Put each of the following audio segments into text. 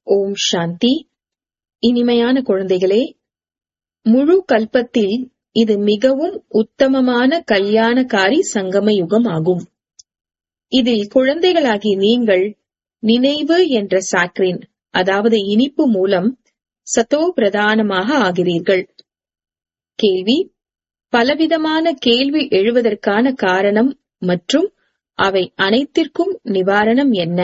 ஓம் சாந்தி இனிமையான குழந்தைகளே முழு கல்பத்தில் இது மிகவும் உத்தமமான கல்யாணகாரி சங்கம யுகம் ஆகும் இதில் குழந்தைகளாகி நீங்கள் நினைவு என்ற சாக்ரின் அதாவது இனிப்பு மூலம் சத்தோ பிரதானமாக ஆகிறீர்கள் கேள்வி பலவிதமான கேள்வி எழுவதற்கான காரணம் மற்றும் அவை அனைத்திற்கும் நிவாரணம் என்ன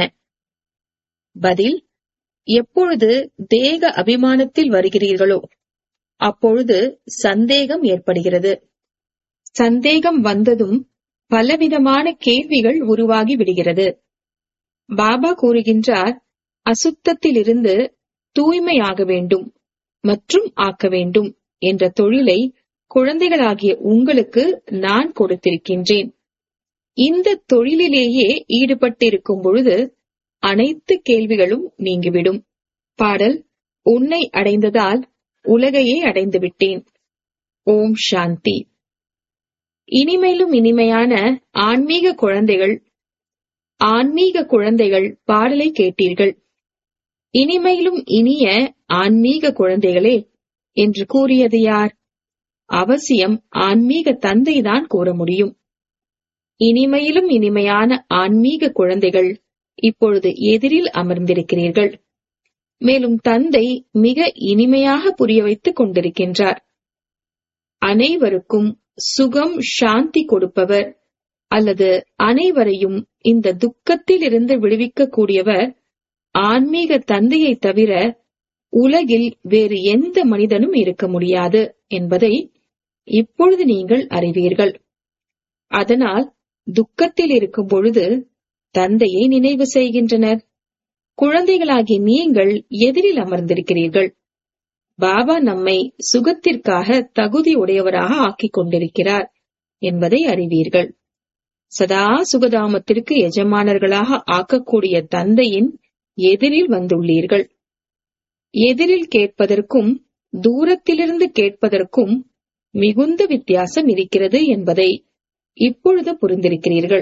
பதில் எப்பொழுது தேக அபிமானத்தில் வருகிறீர்களோ அப்பொழுது சந்தேகம் ஏற்படுகிறது சந்தேகம் வந்ததும் பலவிதமான கேள்விகள் உருவாகி விடுகிறது பாபா கூறுகின்றார் அசுத்தத்திலிருந்து தூய்மையாக வேண்டும் மற்றும் ஆக்க வேண்டும் என்ற தொழிலை குழந்தைகளாகிய உங்களுக்கு நான் கொடுத்திருக்கின்றேன் இந்த தொழிலிலேயே ஈடுபட்டிருக்கும் பொழுது அனைத்து கேள்விகளும் நீங்கிவிடும் பாடல் உன்னை அடைந்ததால் உலகையே அடைந்து விட்டேன் ஓம் சாந்தி இனிமையிலும் இனிமையான ஆன்மீக குழந்தைகள் ஆன்மீக குழந்தைகள் பாடலை கேட்டீர்கள் இனிமையிலும் இனிய ஆன்மீக குழந்தைகளே என்று கூறியது யார் அவசியம் ஆன்மீக தந்தைதான் கூற முடியும் இனிமையிலும் இனிமையான ஆன்மீக குழந்தைகள் இப்பொழுது எதிரில் அமர்ந்திருக்கிறீர்கள் மேலும் தந்தை மிக இனிமையாக புரிய வைத்துக் கொண்டிருக்கின்றார் அனைவருக்கும் சுகம் சாந்தி கொடுப்பவர் அல்லது அனைவரையும் இந்த துக்கத்தில் இருந்து விடுவிக்க கூடியவர் ஆன்மீக தந்தையை தவிர உலகில் வேறு எந்த மனிதனும் இருக்க முடியாது என்பதை இப்பொழுது நீங்கள் அறிவீர்கள் அதனால் துக்கத்தில் இருக்கும் பொழுது தந்தையை நினைவு செய்கின்றனர் குழந்தைகளாகி நீங்கள் எதிரில் அமர்ந்திருக்கிறீர்கள் பாபா நம்மை சுகத்திற்காக தகுதி உடையவராக ஆக்கிக் கொண்டிருக்கிறார் என்பதை அறிவீர்கள் சதா சுகதாமத்திற்கு எஜமானர்களாக ஆக்கக்கூடிய தந்தையின் எதிரில் வந்துள்ளீர்கள் எதிரில் கேட்பதற்கும் தூரத்திலிருந்து கேட்பதற்கும் மிகுந்த வித்தியாசம் இருக்கிறது என்பதை இப்பொழுது புரிந்திருக்கிறீர்கள்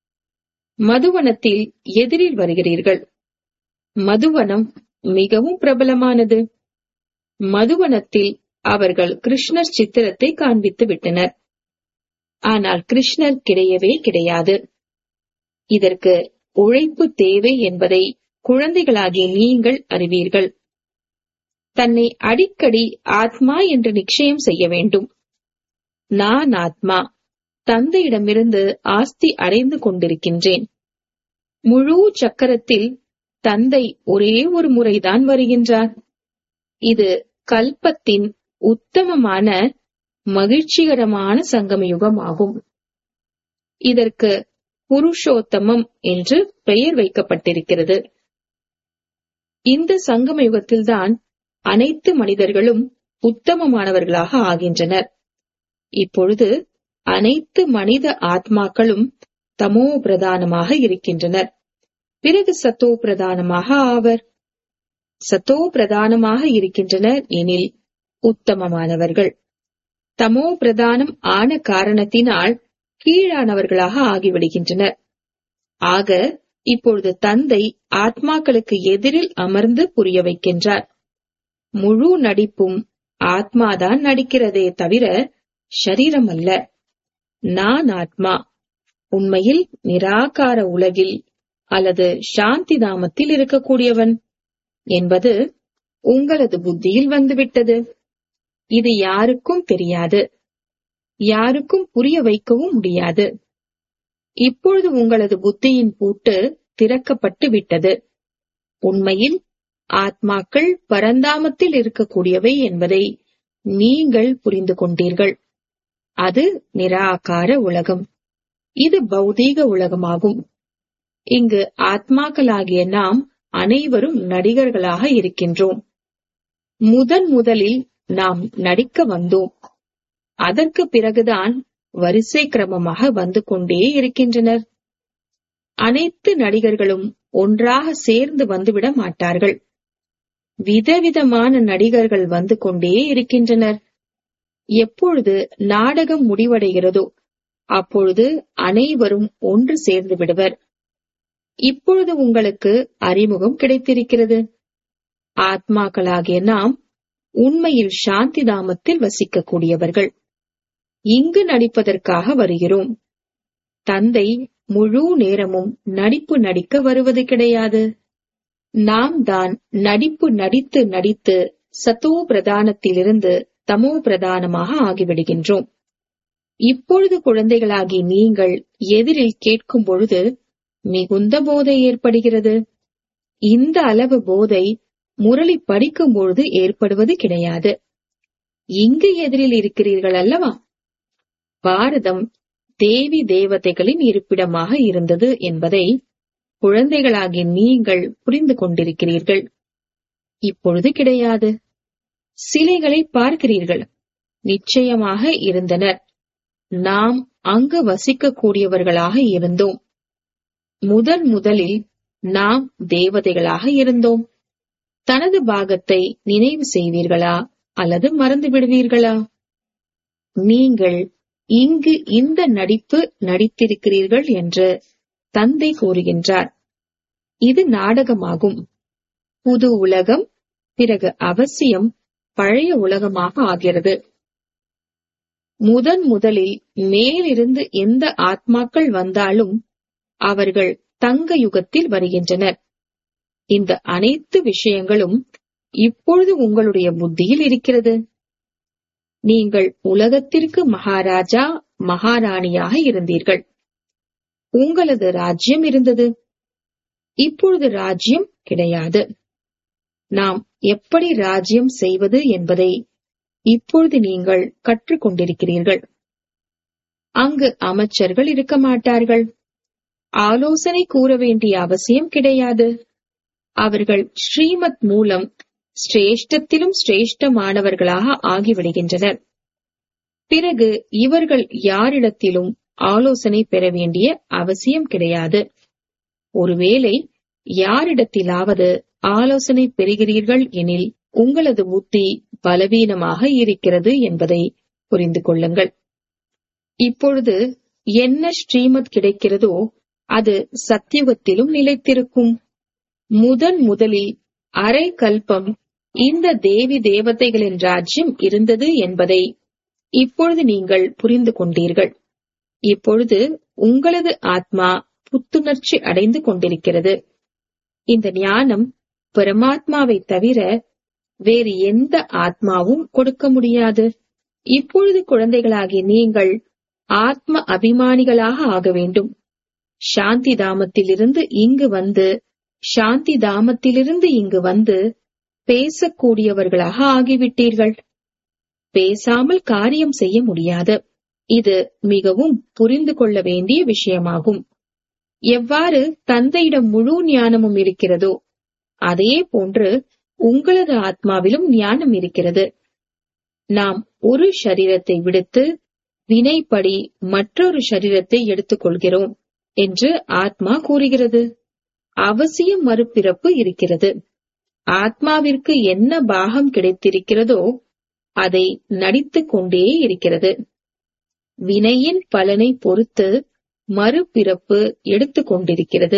மதுவனத்தில் எதிரில் வருகிறீர்கள் மதுவனம் மிகவும் பிரபலமானது மதுவனத்தில் அவர்கள் கிருஷ்ணர் சித்திரத்தை காண்பித்து விட்டனர் ஆனால் கிருஷ்ணர் கிடையவே கிடையாது இதற்கு உழைப்பு தேவை என்பதை குழந்தைகளாகிய நீங்கள் அறிவீர்கள் தன்னை அடிக்கடி ஆத்மா என்று நிச்சயம் செய்ய வேண்டும் நான் ஆத்மா தந்தையிடமிருந்து ஆஸ்தி அடைந்து கொண்டிருக்கின்றேன் முழு சக்கரத்தில் தந்தை ஒரே ஒரு முறைதான் வருகின்றார் இது கல்பத்தின் உத்தமமான மகிழ்ச்சிகரமான சங்கமயுகம் ஆகும் இதற்கு புருஷோத்தமம் என்று பெயர் வைக்கப்பட்டிருக்கிறது இந்த சங்கம யுகத்தில்தான் அனைத்து மனிதர்களும் உத்தமமானவர்களாக ஆகின்றனர் இப்பொழுது அனைத்து மனித ஆத்மாக்களும் தமோ பிரதானமாக இருக்கின்றனர் பிறகு சத்தோ பிரதானமாக ஆவர் சத்தோ பிரதானமாக இருக்கின்றனர் எனில் உத்தமமானவர்கள் தமோ பிரதானம் ஆன காரணத்தினால் கீழானவர்களாக ஆகிவிடுகின்றனர் ஆக இப்பொழுது தந்தை ஆத்மாக்களுக்கு எதிரில் அமர்ந்து புரிய வைக்கின்றார் முழு நடிப்பும் ஆத்மாதான் நடிக்கிறதே தவிர ஷரீரம் அல்ல நான் ஆத்மா உண்மையில் நிராகார உலகில் அல்லது சாந்தி தாமத்தில் இருக்கக்கூடியவன் என்பது உங்களது புத்தியில் வந்துவிட்டது இது யாருக்கும் தெரியாது யாருக்கும் புரிய வைக்கவும் முடியாது இப்பொழுது உங்களது புத்தியின் பூட்டு திறக்கப்பட்டு விட்டது உண்மையில் ஆத்மாக்கள் பரந்தாமத்தில் இருக்கக்கூடியவை என்பதை நீங்கள் புரிந்து கொண்டீர்கள் அது நிராகார உலகம் இது பௌதீக உலகமாகும் இங்கு ஆத்மாக்களாகிய நாம் அனைவரும் நடிகர்களாக இருக்கின்றோம் முதன் முதலில் நாம் நடிக்க வந்தோம் அதற்கு பிறகுதான் வரிசை கிரமமாக வந்து கொண்டே இருக்கின்றனர் அனைத்து நடிகர்களும் ஒன்றாக சேர்ந்து வந்துவிட மாட்டார்கள் விதவிதமான நடிகர்கள் வந்து கொண்டே இருக்கின்றனர் எப்பொழுது நாடகம் முடிவடைகிறதோ அப்பொழுது அனைவரும் ஒன்று சேர்ந்து விடுவர் இப்பொழுது உங்களுக்கு அறிமுகம் கிடைத்திருக்கிறது ஆத்மாக்களாகிய நாம் உண்மையில் சாந்தி தாமத்தில் வசிக்கக்கூடியவர்கள் இங்கு நடிப்பதற்காக வருகிறோம் தந்தை முழு நேரமும் நடிப்பு நடிக்க வருவது கிடையாது நாம் தான் நடிப்பு நடித்து நடித்து சத்தோ பிரதானத்திலிருந்து தமோ பிரதானமாக ஆகிவிடுகின்றோம் இப்பொழுது குழந்தைகளாகி நீங்கள் எதிரில் கேட்கும் பொழுது மிகுந்த போதை ஏற்படுகிறது இந்த அளவு போதை முரளி படிக்கும் பொழுது ஏற்படுவது கிடையாது இங்கு எதிரில் இருக்கிறீர்கள் அல்லவா பாரதம் தேவி தேவதைகளின் இருப்பிடமாக இருந்தது என்பதை குழந்தைகளாகி நீங்கள் புரிந்து கொண்டிருக்கிறீர்கள் இப்பொழுது கிடையாது சிலைகளை பார்க்கிறீர்கள் நிச்சயமாக இருந்தனர் நாம் அங்கு வசிக்கக்கூடியவர்களாக இருந்தோம் முதன் முதலில் நாம் தேவதைகளாக இருந்தோம் தனது பாகத்தை நினைவு செய்வீர்களா அல்லது மறந்து விடுவீர்களா நீங்கள் இங்கு இந்த நடிப்பு நடித்திருக்கிறீர்கள் என்று தந்தை கூறுகின்றார் இது நாடகமாகும் புது உலகம் பிறகு அவசியம் பழைய உலகமாக ஆகிறது முதன் முதலில் மேலிருந்து எந்த ஆத்மாக்கள் வந்தாலும் அவர்கள் தங்க யுகத்தில் வருகின்றனர் இந்த அனைத்து விஷயங்களும் இப்பொழுது உங்களுடைய புத்தியில் இருக்கிறது நீங்கள் உலகத்திற்கு மகாராஜா மகாராணியாக இருந்தீர்கள் உங்களது ராஜ்யம் இருந்தது இப்பொழுது ராஜ்யம் கிடையாது நாம் எப்படி ராஜ்யம் செய்வது என்பதை இப்பொழுது நீங்கள் கற்றுக்கொண்டிருக்கிறீர்கள் அங்கு அமைச்சர்கள் இருக்க மாட்டார்கள் ஆலோசனை கூற வேண்டிய அவசியம் கிடையாது அவர்கள் ஸ்ரீமத் மூலம் சிரேஷ்டத்திலும் சிரேஷ்டமானவர்களாக ஆகிவிடுகின்றனர் பிறகு இவர்கள் யாரிடத்திலும் ஆலோசனை பெற வேண்டிய அவசியம் கிடையாது ஒருவேளை யாரிடத்திலாவது ஆலோசனை பெறுகிறீர்கள் எனில் உங்களது புத்தி பலவீனமாக இருக்கிறது என்பதை புரிந்து கொள்ளுங்கள் இப்பொழுது என்ன ஸ்ரீமத் கிடைக்கிறதோ அது சத்தியுகத்திலும் நிலைத்திருக்கும் முதன் முதலில் அரை கல்பம் இந்த தேவி தேவதைகளின் ராஜ்யம் இருந்தது என்பதை இப்பொழுது நீங்கள் புரிந்து கொண்டீர்கள் இப்பொழுது உங்களது ஆத்மா புத்துணர்ச்சி அடைந்து கொண்டிருக்கிறது இந்த ஞானம் பரமாத்மாவை தவிர வேறு எந்த ஆத்மாவும் கொடுக்க முடியாது இப்பொழுது குழந்தைகளாகி நீங்கள் ஆத்ம அபிமானிகளாக ஆக வேண்டும் சாந்தி தாமத்திலிருந்து இங்கு வந்து சாந்தி தாமத்திலிருந்து இங்கு வந்து பேசக்கூடியவர்களாக ஆகிவிட்டீர்கள் பேசாமல் காரியம் செய்ய முடியாது இது மிகவும் புரிந்து கொள்ள வேண்டிய விஷயமாகும் எவ்வாறு தந்தையிடம் முழு ஞானமும் இருக்கிறதோ அதே போன்று உங்களது ஆத்மாவிலும் ஞானம் இருக்கிறது நாம் ஒரு சரீரத்தை விடுத்து வினைப்படி மற்றொரு சரீரத்தை எடுத்துக்கொள்கிறோம் என்று ஆத்மா கூறுகிறது அவசியம் மறுபிறப்பு இருக்கிறது ஆத்மாவிற்கு என்ன பாகம் கிடைத்திருக்கிறதோ அதை நடித்துக் கொண்டே இருக்கிறது வினையின் பலனை பொறுத்து மறுபிறப்பு எடுத்துக் கொண்டிருக்கிறது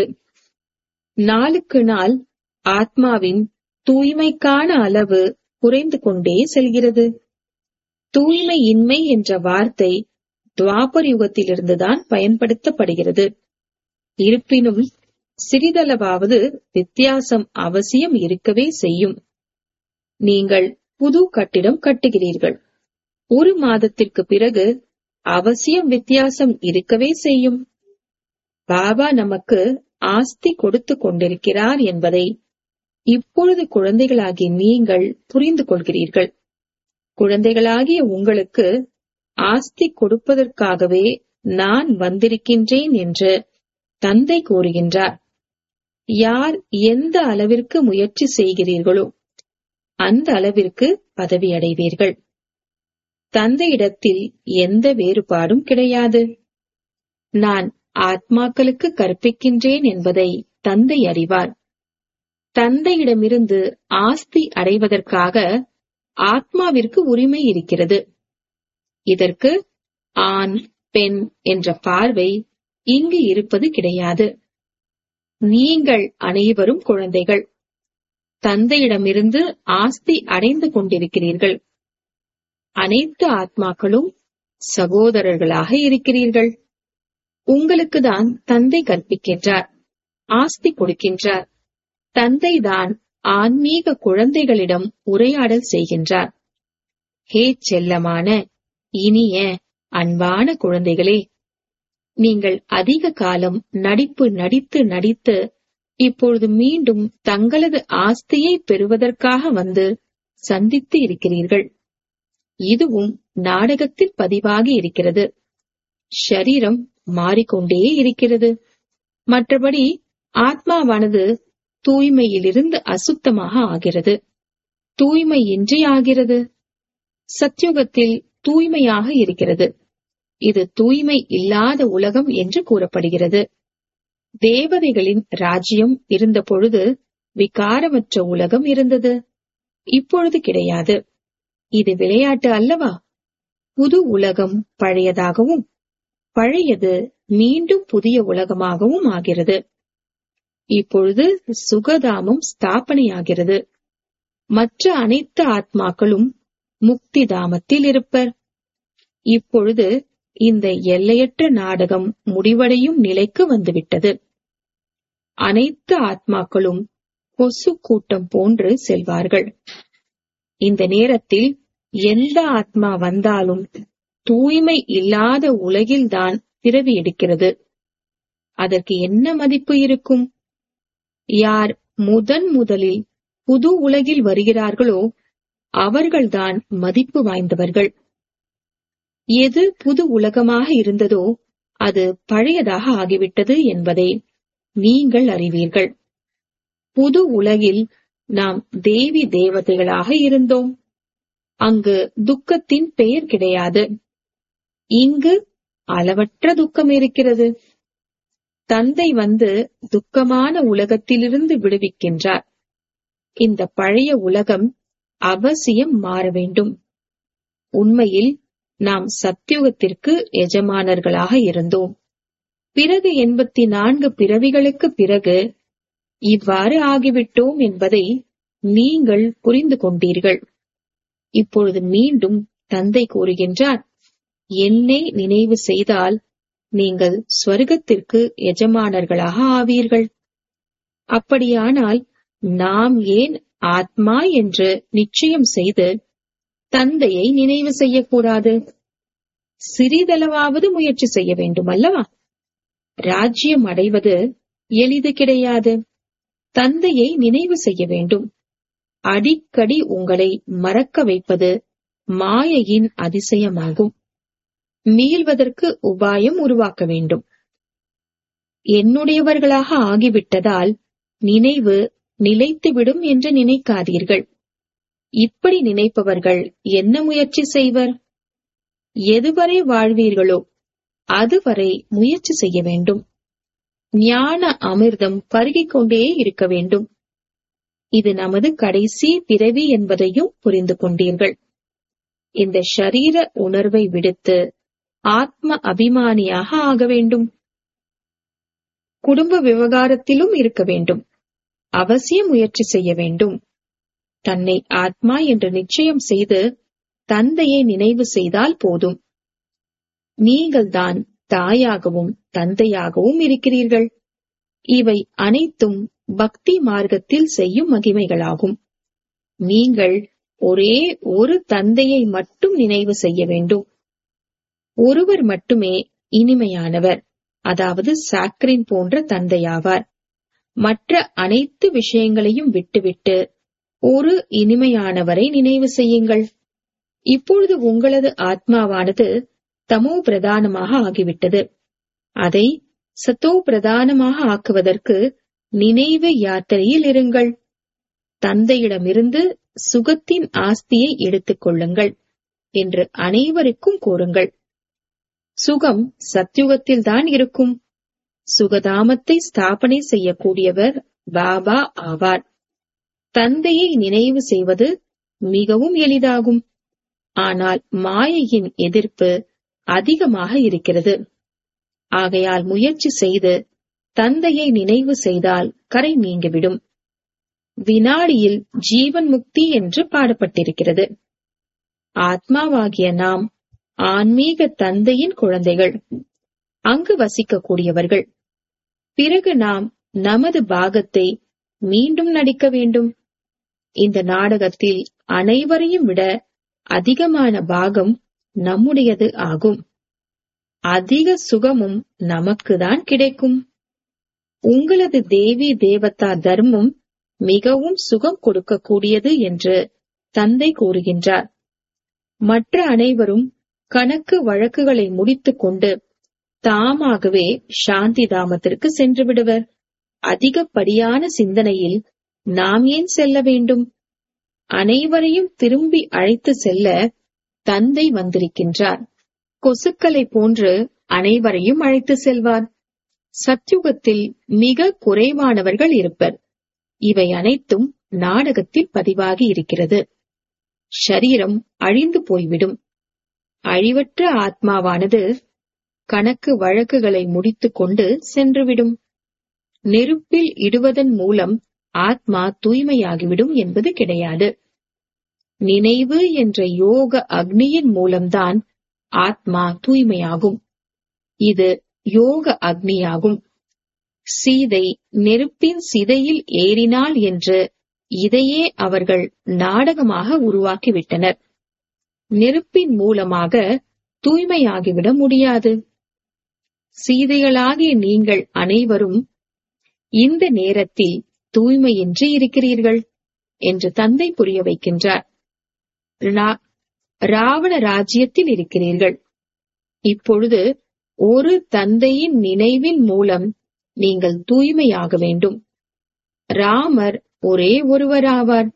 நாளுக்கு நாள் ஆத்மாவின் தூய்மைக்கான அளவு குறைந்து கொண்டே செல்கிறது தூய்மையின்மை என்ற வார்த்தை துவாபர் யுகத்திலிருந்துதான் பயன்படுத்தப்படுகிறது இருப்பினும் சிறிதளவாவது வித்தியாசம் அவசியம் இருக்கவே செய்யும் நீங்கள் புது கட்டிடம் கட்டுகிறீர்கள் ஒரு மாதத்திற்கு பிறகு அவசியம் வித்தியாசம் இருக்கவே செய்யும் பாபா நமக்கு ஆஸ்தி கொடுத்து கொண்டிருக்கிறார் என்பதை இப்பொழுது குழந்தைகளாகி நீங்கள் புரிந்து கொள்கிறீர்கள் குழந்தைகளாகிய உங்களுக்கு ஆஸ்தி கொடுப்பதற்காகவே நான் வந்திருக்கின்றேன் என்று தந்தை கூறுகின்றார் யார் எந்த அளவிற்கு முயற்சி செய்கிறீர்களோ அந்த அளவிற்கு பதவி அடைவீர்கள் தந்தையிடத்தில் எந்த வேறுபாடும் கிடையாது நான் ஆத்மாக்களுக்கு கற்பிக்கின்றேன் என்பதை தந்தை அறிவார் தந்தையிடமிருந்து ஆஸ்தி அடைவதற்காக ஆத்மாவிற்கு உரிமை இருக்கிறது இதற்கு ஆண் பெண் என்ற பார்வை இங்கு இருப்பது கிடையாது நீங்கள் அனைவரும் குழந்தைகள் தந்தையிடமிருந்து ஆஸ்தி அடைந்து கொண்டிருக்கிறீர்கள் அனைத்து ஆத்மாக்களும் சகோதரர்களாக இருக்கிறீர்கள் உங்களுக்கு தான் தந்தை கற்பிக்கின்றார் ஆஸ்தி கொடுக்கின்றார் தந்தைதான் ஆன்மீக குழந்தைகளிடம் உரையாடல் செய்கின்றார் ஹே செல்லமான இனிய அன்பான குழந்தைகளே நீங்கள் அதிக காலம் நடிப்பு நடித்து நடித்து இப்பொழுது மீண்டும் தங்களது ஆஸ்தியை பெறுவதற்காக வந்து சந்தித்து இருக்கிறீர்கள் இதுவும் நாடகத்தில் பதிவாகி இருக்கிறது ஷரீரம் மாறிக்கொண்டே இருக்கிறது மற்றபடி ஆத்மாவானது தூய்மையிலிருந்து அசுத்தமாக ஆகிறது தூய்மையின்றி ஆகிறது சத்யுகத்தில் தூய்மையாக இருக்கிறது இது தூய்மை இல்லாத உலகம் என்று கூறப்படுகிறது தேவதைகளின் ராஜ்யம் இருந்த பொழுது விகாரமற்ற உலகம் இருந்தது இப்பொழுது கிடையாது இது விளையாட்டு அல்லவா புது உலகம் பழையதாகவும் பழையது மீண்டும் புதிய உலகமாகவும் ஆகிறது இப்பொழுது சுகதாமம் ஸ்தாபனையாகிறது மற்ற அனைத்து ஆத்மாக்களும் முக்தி தாமத்தில் இருப்பர் இப்பொழுது இந்த எல்லையற்ற நாடகம் முடிவடையும் நிலைக்கு வந்துவிட்டது அனைத்து ஆத்மாக்களும் கொசு கூட்டம் போன்று செல்வார்கள் இந்த நேரத்தில் எந்த ஆத்மா வந்தாலும் தூய்மை இல்லாத உலகில்தான் பிறவி எடுக்கிறது அதற்கு என்ன மதிப்பு இருக்கும் யார் முதன் முதலில் புது உலகில் வருகிறார்களோ அவர்கள்தான் மதிப்பு வாய்ந்தவர்கள் எது புது உலகமாக இருந்ததோ அது பழையதாக ஆகிவிட்டது என்பதை நீங்கள் அறிவீர்கள் புது உலகில் நாம் தேவி தேவதைகளாக இருந்தோம் அங்கு துக்கத்தின் பெயர் கிடையாது இங்கு அளவற்ற துக்கம் இருக்கிறது தந்தை வந்து துக்கமான உலகத்திலிருந்து விடுவிக்கின்றார் இந்த பழைய உலகம் அவசியம் மாற வேண்டும் உண்மையில் நாம் சத்தியுகத்திற்கு எஜமானர்களாக இருந்தோம் பிறகு எண்பத்தி நான்கு பிறவிகளுக்கு பிறகு இவ்வாறு ஆகிவிட்டோம் என்பதை நீங்கள் புரிந்து கொண்டீர்கள் இப்பொழுது மீண்டும் தந்தை கூறுகின்றார் என்னை நினைவு செய்தால் நீங்கள் ஸ்வர்க்கத்திற்கு எஜமானர்களாக ஆவீர்கள் அப்படியானால் நாம் ஏன் ஆத்மா என்று நிச்சயம் செய்து தந்தையை நினைவு செய்யக்கூடாது சிறிதளவாவது முயற்சி செய்ய வேண்டும் அல்லவா ராஜ்யம் அடைவது எளிது கிடையாது தந்தையை நினைவு செய்ய வேண்டும் அடிக்கடி உங்களை மறக்க வைப்பது மாயையின் அதிசயமாகும் மீள்வதற்கு உபாயம் உருவாக்க வேண்டும் என்னுடையவர்களாக ஆகிவிட்டதால் நினைவு நிலைத்துவிடும் என்று நினைக்காதீர்கள் இப்படி நினைப்பவர்கள் என்ன முயற்சி செய்வர் எதுவரை வாழ்வீர்களோ அதுவரை முயற்சி செய்ய வேண்டும் ஞான அமிர்தம் பருகிக் கொண்டே இருக்க வேண்டும் இது நமது கடைசி பிறவி என்பதையும் புரிந்து கொண்டீர்கள் இந்த ஷரீர உணர்வை விடுத்து ஆத்ம அபிமானியாக ஆக வேண்டும் குடும்ப விவகாரத்திலும் இருக்க வேண்டும் அவசியம் முயற்சி செய்ய வேண்டும் தன்னை ஆத்மா என்று நிச்சயம் செய்து தந்தையை நினைவு செய்தால் போதும் நீங்கள்தான் தாயாகவும் தந்தையாகவும் இருக்கிறீர்கள் இவை அனைத்தும் பக்தி மார்க்கத்தில் செய்யும் மகிமைகளாகும் நீங்கள் ஒரே ஒரு தந்தையை மட்டும் நினைவு செய்ய வேண்டும் ஒருவர் மட்டுமே இனிமையானவர் அதாவது சாக்ரின் போன்ற தந்தையாவார் மற்ற அனைத்து விஷயங்களையும் விட்டுவிட்டு ஒரு இனிமையானவரை நினைவு செய்யுங்கள் இப்பொழுது உங்களது ஆத்மாவானது தமோ பிரதானமாக ஆகிவிட்டது அதை சத்தோ பிரதானமாக ஆக்குவதற்கு நினைவு யாத்திரையில் இருங்கள் தந்தையிடமிருந்து சுகத்தின் ஆஸ்தியை எடுத்துக் கொள்ளுங்கள் என்று அனைவருக்கும் கூறுங்கள் சுகம் சத்யுகத்தில்தான் இருக்கும் சுகதாமத்தை ஸ்தாபனை செய்யக்கூடியவர் பாபா ஆவார் தந்தையை நினைவு செய்வது மிகவும் எளிதாகும் ஆனால் மாயையின் எதிர்ப்பு அதிகமாக இருக்கிறது ஆகையால் முயற்சி செய்து தந்தையை நினைவு செய்தால் கரை நீங்கிவிடும் வினாடியில் ஜீவன் முக்தி என்று பாடப்பட்டிருக்கிறது ஆத்மாவாகிய நாம் ஆன்மீக தந்தையின் குழந்தைகள் அங்கு வசிக்கக்கூடியவர்கள் பிறகு நாம் நமது பாகத்தை மீண்டும் நடிக்க வேண்டும் இந்த நாடகத்தில் அனைவரையும் விட அதிகமான பாகம் நம்முடையது ஆகும் அதிக சுகமும் நமக்குதான் கிடைக்கும் உங்களது தேவி தேவதா தர்மம் மிகவும் சுகம் கொடுக்கக்கூடியது என்று தந்தை கூறுகின்றார் மற்ற அனைவரும் கணக்கு வழக்குகளை முடித்துக் கொண்டு தாமாகவே சாந்தி தாமத்திற்கு சென்று விடுவர் அதிகப்படியான சிந்தனையில் நாம் ஏன் செல்ல வேண்டும் அனைவரையும் திரும்பி அழைத்து செல்ல தந்தை வந்திருக்கின்றார் கொசுக்களை போன்று அனைவரையும் அழைத்து செல்வார் சத்யுகத்தில் மிக குறைவானவர்கள் இருப்பர் இவை அனைத்தும் நாடகத்தில் பதிவாகி இருக்கிறது ஷரீரம் அழிந்து போய்விடும் அழிவற்ற ஆத்மாவானது கணக்கு வழக்குகளை முடித்துக் கொண்டு சென்றுவிடும் நெருப்பில் இடுவதன் மூலம் ஆத்மா தூய்மையாகிவிடும் என்பது கிடையாது நினைவு என்ற யோக அக்னியின் மூலம்தான் ஆத்மா தூய்மையாகும் இது யோக அக்னியாகும் சீதை நெருப்பின் சிதையில் ஏறினாள் என்று இதையே அவர்கள் நாடகமாக உருவாக்கிவிட்டனர் நெருப்பின் மூலமாக தூய்மையாகிவிட முடியாது சீதைகளாகிய நீங்கள் அனைவரும் இந்த நேரத்தில் தூய்மையின்றி இருக்கிறீர்கள் என்று தந்தை புரிய வைக்கின்றார் ரா- ராவண ராஜ்யத்தில் இருக்கிறீர்கள் இப்பொழுது ஒரு தந்தையின் நினைவின் மூலம் நீங்கள் தூய்மையாக வேண்டும் ராமர் ஒரே ஒருவராவார்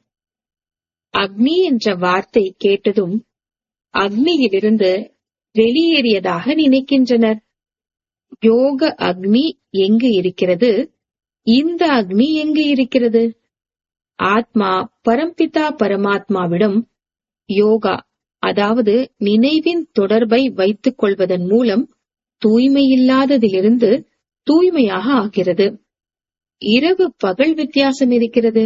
அக்னி என்ற வார்த்தை கேட்டதும் அக்னியிலிருந்து வெளியேறியதாக நினைக்கின்றனர் யோக அக்னி எங்கு இருக்கிறது இந்த அக்னி எங்கு இருக்கிறது ஆத்மா பரம்பிதா பரமாத்மாவிடம் யோகா அதாவது நினைவின் தொடர்பை வைத்துக் கொள்வதன் மூலம் தூய்மையில்லாததிலிருந்து தூய்மையாக ஆகிறது இரவு பகல் வித்தியாசம் இருக்கிறது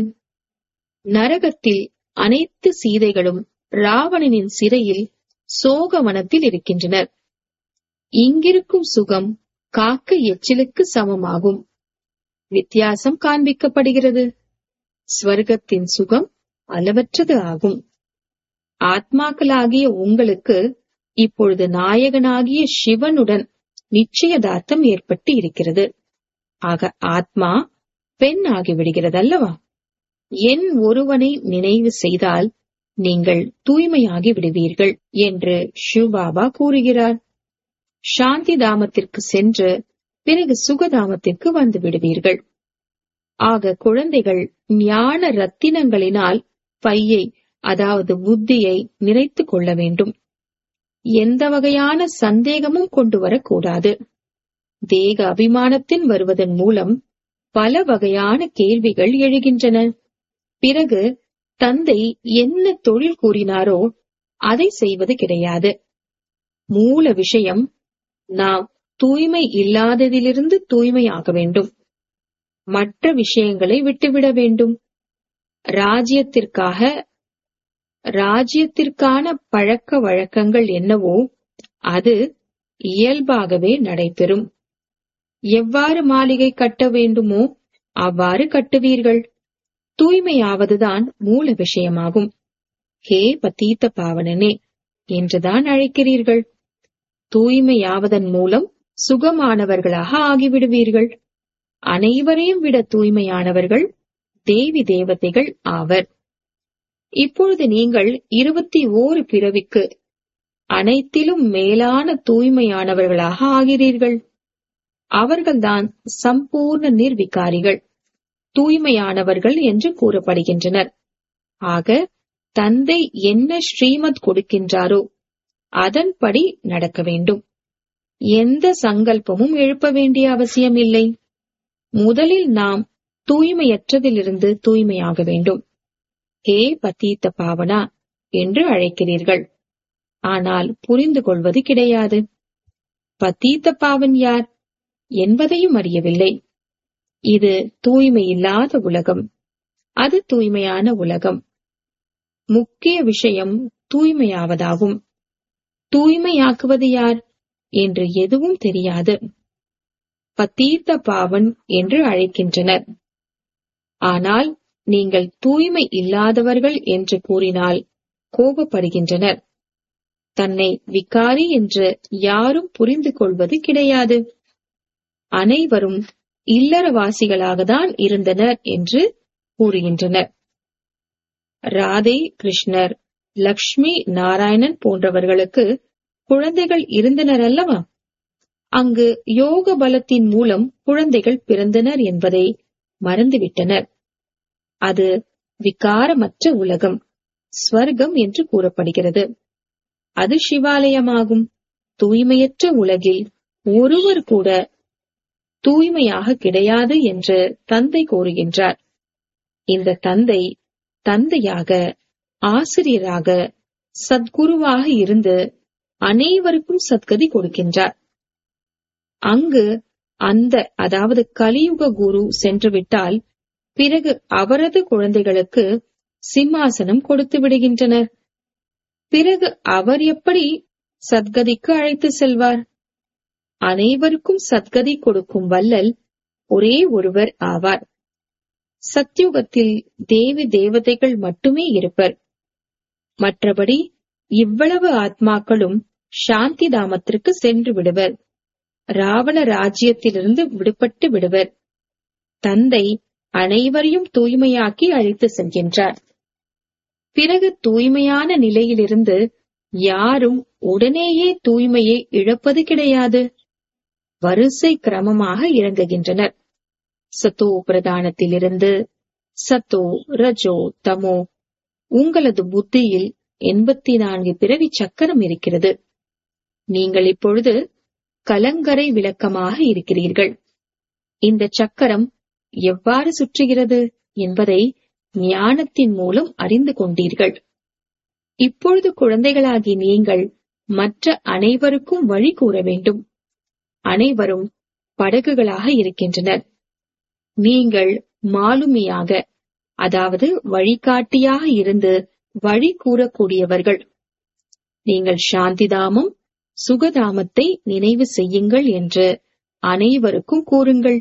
நரகத்தில் அனைத்து சீதைகளும் ராவணனின் சிறையில் சோகவனத்தில் இருக்கின்றனர் இங்கிருக்கும் சுகம் காக்க எச்சிலுக்கு சமமாகும் வித்தியாசம் காண்பிக்கப்படுகிறது ஸ்வர்க்கத்தின் சுகம் அளவற்றது ஆகும் ஆத்மாக்களாகிய உங்களுக்கு இப்பொழுது நாயகனாகிய சிவனுடன் நிச்சயதார்த்தம் ஏற்பட்டு இருக்கிறது ஆக ஆத்மா பெண் ஆகிவிடுகிறது அல்லவா என் ஒருவனை நினைவு செய்தால் நீங்கள் தூய்மையாகி விடுவீர்கள் என்று சிவபாபா கூறுகிறார் சாந்தி தாமத்திற்கு சென்று பிறகு சுகதாமத்திற்கு வந்து விடுவீர்கள் ஆக குழந்தைகள் ஞான ரத்தினங்களினால் பையை அதாவது புத்தியை நிறைத்துக் கொள்ள வேண்டும் எந்த வகையான சந்தேகமும் கொண்டு வரக்கூடாது தேக அபிமானத்தின் வருவதன் மூலம் பல வகையான கேள்விகள் எழுகின்றன பிறகு தந்தை என்ன தொழில் கூறினாரோ அதை செய்வது கிடையாது மூல விஷயம் நாம் தூய்மை இல்லாததிலிருந்து தூய்மையாக வேண்டும் மற்ற விஷயங்களை விட்டுவிட வேண்டும் ராஜ்யத்திற்காக ராஜ்யத்திற்கான பழக்க வழக்கங்கள் என்னவோ அது இயல்பாகவே நடைபெறும் எவ்வாறு மாளிகை கட்ட வேண்டுமோ அவ்வாறு கட்டுவீர்கள் தூய்மையாவதுதான் மூல விஷயமாகும் ஹே பத்தீத்த பாவனனே என்றுதான் அழைக்கிறீர்கள் தூய்மையாவதன் மூலம் சுகமானவர்களாக ஆகிவிடுவீர்கள் அனைவரையும் விட தூய்மையானவர்கள் தேவி தேவதைகள் ஆவர் இப்பொழுது நீங்கள் இருபத்தி ஓரு பிறவிக்கு அனைத்திலும் மேலான தூய்மையானவர்களாக ஆகிறீர்கள் அவர்கள்தான் சம்பூர்ண நிர்விகாரிகள் தூய்மையானவர்கள் என்று கூறப்படுகின்றனர் ஆக தந்தை என்ன ஸ்ரீமத் கொடுக்கின்றாரோ அதன்படி நடக்க வேண்டும் எந்த சங்கல்பமும் எழுப்ப வேண்டிய அவசியம் இல்லை முதலில் நாம் தூய்மையற்றதிலிருந்து தூய்மையாக வேண்டும் ஹே பத்தீத்த பாவனா என்று அழைக்கிறீர்கள் ஆனால் புரிந்து கொள்வது கிடையாது பத்தீத்த பாவன் யார் என்பதையும் அறியவில்லை இது தூய்மை இல்லாத உலகம் அது தூய்மையான உலகம் முக்கிய விஷயம் தூய்மையாவதாகும் தூய்மையாக்குவது யார் என்று எதுவும் தெரியாது பத்தீர்த்த பாவன் என்று அழைக்கின்றனர் ஆனால் நீங்கள் தூய்மை இல்லாதவர்கள் என்று கூறினால் கோபப்படுகின்றனர் தன்னை விகாரி என்று யாரும் புரிந்து கொள்வது கிடையாது அனைவரும் இல்லறவாசிகளாகத்தான் இருந்தனர் என்று கூறுகின்றனர் ராதே கிருஷ்ணர் லக்ஷ்மி நாராயணன் போன்றவர்களுக்கு குழந்தைகள் இருந்தனர் அல்லவா அங்கு யோக பலத்தின் மூலம் குழந்தைகள் பிறந்தனர் என்பதை மறந்துவிட்டனர் அது விகாரமற்ற உலகம் ஸ்வர்க்கம் என்று கூறப்படுகிறது அது சிவாலயமாகும் தூய்மையற்ற உலகில் ஒருவர் கூட தூய்மையாக கிடையாது என்று தந்தை கூறுகின்றார் இந்த தந்தை தந்தையாக ஆசிரியராக சத்குருவாக இருந்து அனைவருக்கும் சத்கதி கொடுக்கின்றார் அங்கு அந்த அதாவது கலியுக குரு சென்றுவிட்டால் பிறகு அவரது குழந்தைகளுக்கு சிம்மாசனம் கொடுத்து விடுகின்றனர் பிறகு அவர் எப்படி சத்கதிக்கு அழைத்து செல்வார் அனைவருக்கும் சத்கதி கொடுக்கும் வல்லல் ஒரே ஒருவர் ஆவார் சத்யுகத்தில் தேவி தேவதைகள் மட்டுமே இருப்பர் மற்றபடி இவ்வளவு ஆத்மாக்களும் சாந்தி தாமத்திற்கு சென்று விடுவர் ராவண ராஜ்யத்திலிருந்து விடுபட்டு விடுவர் தந்தை அனைவரையும் தூய்மையாக்கி அழைத்து செல்கின்றார் பிறகு தூய்மையான நிலையிலிருந்து யாரும் உடனேயே தூய்மையை இழப்பது கிடையாது வரிசை கிரமமாக இறங்குகின்றனர் சத்தோ பிரதானத்திலிருந்து சத்தோ ரஜோ தமோ உங்களது புத்தியில் எண்பத்தி நான்கு பிறவி சக்கரம் இருக்கிறது நீங்கள் இப்பொழுது கலங்கரை விளக்கமாக இருக்கிறீர்கள் இந்த சக்கரம் எவ்வாறு சுற்றுகிறது என்பதை ஞானத்தின் மூலம் அறிந்து கொண்டீர்கள் இப்பொழுது குழந்தைகளாகி நீங்கள் மற்ற அனைவருக்கும் வழி கூற வேண்டும் அனைவரும் படகுகளாக இருக்கின்றனர் நீங்கள் மாலுமியாக அதாவது வழிகாட்டியாக இருந்து வழி கூறக்கூடியவர்கள் நீங்கள் சாந்திதாமம் சுகதாமத்தை நினைவு செய்யுங்கள் என்று அனைவருக்கும் கூறுங்கள்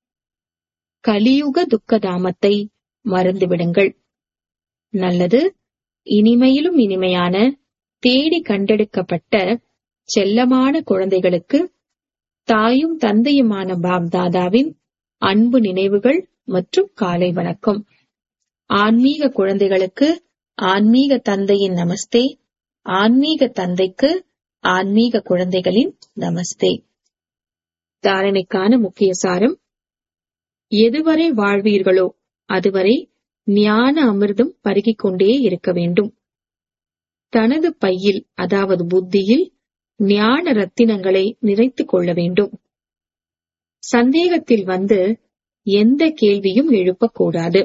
கலியுக துக்கதாமத்தை மறந்துவிடுங்கள் நல்லது இனிமையிலும் இனிமையான தேடி கண்டெடுக்கப்பட்ட செல்லமான குழந்தைகளுக்கு தாயும் தந்தையுமான பாப்தாதாவின் அன்பு நினைவுகள் மற்றும் காலை வணக்கம் ஆன்மீக குழந்தைகளுக்கு ஆன்மீக தந்தையின் நமஸ்தே ஆன்மீக தந்தைக்கு ஆன்மீக குழந்தைகளின் நமஸ்தே தாரணைக்கான முக்கிய சாரம் எதுவரை வாழ்வீர்களோ அதுவரை ஞான அமிர்தம் பருகிக் கொண்டே இருக்க வேண்டும் தனது பையில் அதாவது புத்தியில் ஞான ரத்தினங்களை நிறைத்துக் கொள்ள வேண்டும் சந்தேகத்தில் வந்து எந்த கேள்வியும் எழுப்பக்கூடாது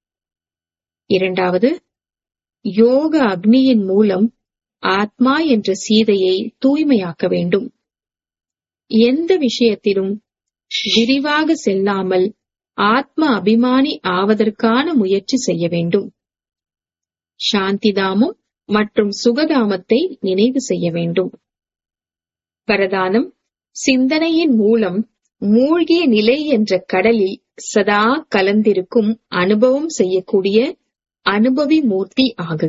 இரண்டாவது யோக அக்னியின் மூலம் ஆத்மா என்ற சீதையை தூய்மையாக்க வேண்டும் எந்த விஷயத்திலும் விரிவாக செல்லாமல் ஆத்ம அபிமானி ஆவதற்கான முயற்சி செய்ய வேண்டும் சாந்திதாமம் மற்றும் சுகதாமத்தை நினைவு செய்ய வேண்டும் வரதானம் சிந்தனையின் மூலம் மூழ்கிய நிலை என்ற கடலில் சதா கலந்திருக்கும் அனுபவம் செய்யக்கூடிய அனுபவி மூர்த்தி ஆகுக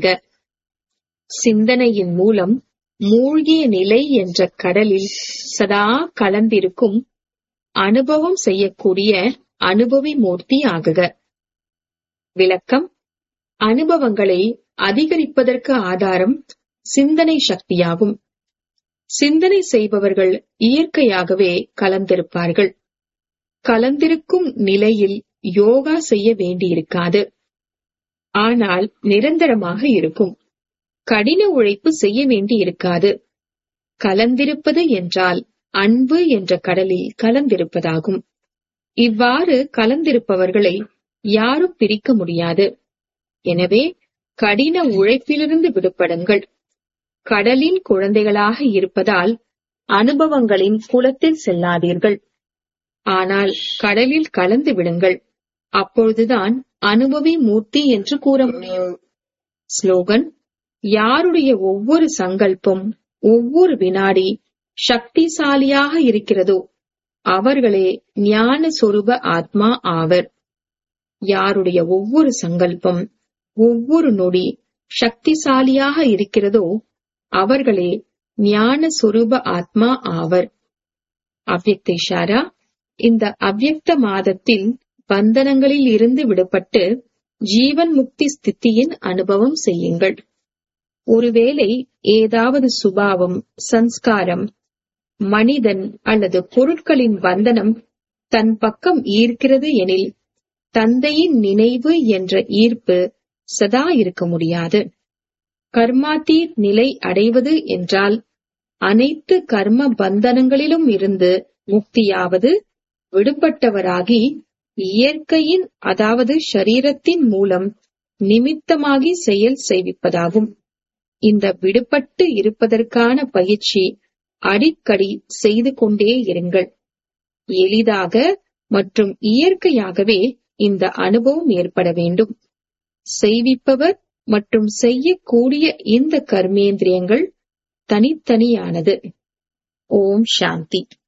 சிந்தனையின் மூலம் மூழ்கிய நிலை என்ற கடலில் சதா கலந்திருக்கும் அனுபவம் செய்யக்கூடிய அனுபவி மூர்த்தி ஆகுக விளக்கம் அனுபவங்களை அதிகரிப்பதற்கு ஆதாரம் சிந்தனை சக்தியாகும் சிந்தனை செய்பவர்கள் இயற்கையாகவே கலந்திருப்பார்கள் கலந்திருக்கும் நிலையில் யோகா செய்ய வேண்டியிருக்காது ஆனால் நிரந்தரமாக இருக்கும் கடின உழைப்பு செய்ய வேண்டியிருக்காது கலந்திருப்பது என்றால் அன்பு என்ற கடலில் கலந்திருப்பதாகும் இவ்வாறு கலந்திருப்பவர்களை யாரும் பிரிக்க முடியாது எனவே கடின உழைப்பிலிருந்து விடுபடுங்கள் கடலின் குழந்தைகளாக இருப்பதால் அனுபவங்களின் குளத்தில் செல்லாதீர்கள் ஆனால் கடலில் கலந்து விடுங்கள் அப்பொழுதுதான் அனுபவி மூர்த்தி என்று கூற முடியும் ஸ்லோகன் யாருடைய ஒவ்வொரு சங்கல்பம் ஒவ்வொரு வினாடி சக்திசாலியாக இருக்கிறதோ அவர்களே ஞான சொரூப ஆத்மா ஆவர் யாருடைய ஒவ்வொரு சங்கல்பம் ஒவ்வொரு நொடி சக்திசாலியாக இருக்கிறதோ அவர்களே ஞான சொரூப ஆத்மா ஆவர் அவ்யக்த இஷாரா இந்த அவ்யக்த மாதத்தில் பந்தனங்களில் இருந்து விடுபட்டு ஜீவன் முக்தி ஸ்திதியின் அனுபவம் செய்யுங்கள் ஒருவேளை ஏதாவது சுபாவம் சன்ஸ்காரம் மனிதன் அல்லது பொருட்களின் பந்தனம் தன் பக்கம் ஈர்க்கிறது எனில் தந்தையின் நினைவு என்ற ஈர்ப்பு சதா இருக்க முடியாது கர்மாத்தீர் நிலை அடைவது என்றால் அனைத்து கர்ம பந்தனங்களிலும் இருந்து முக்தியாவது விடுபட்டவராகி இயற்கையின் அதாவது ஷரீரத்தின் மூலம் நிமித்தமாகி செயல் செய்விப்பதாகும் இந்த விடுபட்டு இருப்பதற்கான பயிற்சி அடிக்கடி செய்து கொண்டே இருங்கள் எளிதாக மற்றும் இயற்கையாகவே இந்த அனுபவம் ஏற்பட வேண்டும் செய்விப்பவர் மற்றும் செய்யக்கூடிய இந்த கர்மேந்திரியங்கள் தனித்தனியானது ஓம் சாந்தி